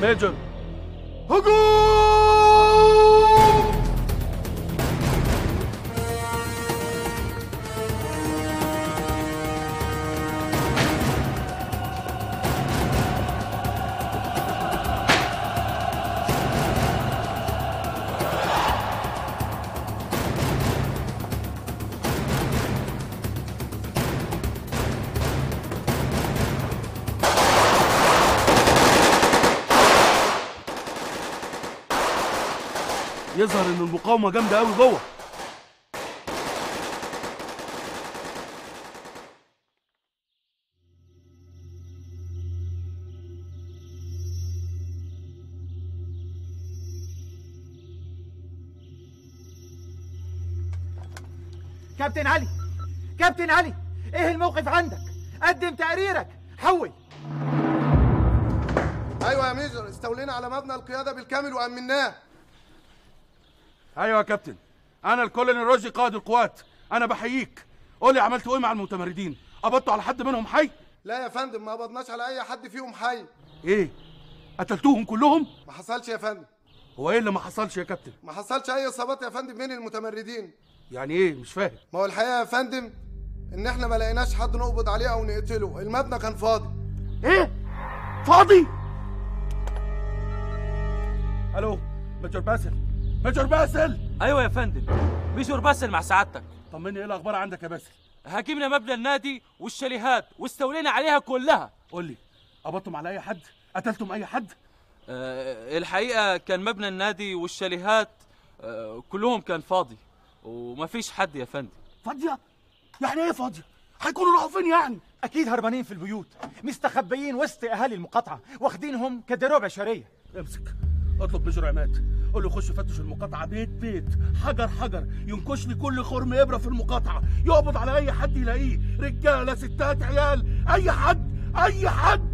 ميجر هجوم يظهر ان المقاومه جامده قوي جوه كابتن علي كابتن علي ايه الموقف عندك قدم تقريرك حول ايوه يا ميجر استولينا على مبنى القياده بالكامل وامناه ايوه يا كابتن انا الكولونيل رشدي قائد القوات انا بحييك قول لي عملتوا ايه مع المتمردين قبضتوا على حد منهم حي لا يا فندم ما قبضناش على اي حد فيهم حي ايه قتلتوهم كلهم ما حصلش يا فندم هو ايه اللي ما حصلش يا كابتن ما حصلش اي اصابات يا فندم بين المتمردين يعني ايه مش فاهم ما هو الحقيقه يا فندم ان احنا ما لقيناش حد نقبض عليه او نقتله المبنى كان فاضي ايه فاضي الو ميجر باسل ميجر باسل ايوه يا فندم ميجور باسل مع سعادتك طمني ايه الاخبار عندك يا باسل هاجمنا مبنى النادي والشاليهات واستولينا عليها كلها قول لي قبضتم على اي حد قتلتم اي حد أه الحقيقه كان مبنى النادي والشاليهات أه كلهم كان فاضي ومفيش حد يا فندم فاضيه يعني ايه فاضيه هيكونوا راحوا فين يعني اكيد هربانين في البيوت مستخبيين وسط اهالي المقاطعه واخدينهم كدروع بشريه امسك اطلب ميجر عماد قول له يخش يفتش المقاطعه بيت بيت حجر حجر ينكش لي كل خرم ابره في المقاطعه يقبض على اي حد يلاقيه رجاله ستات عيال اي حد اي حد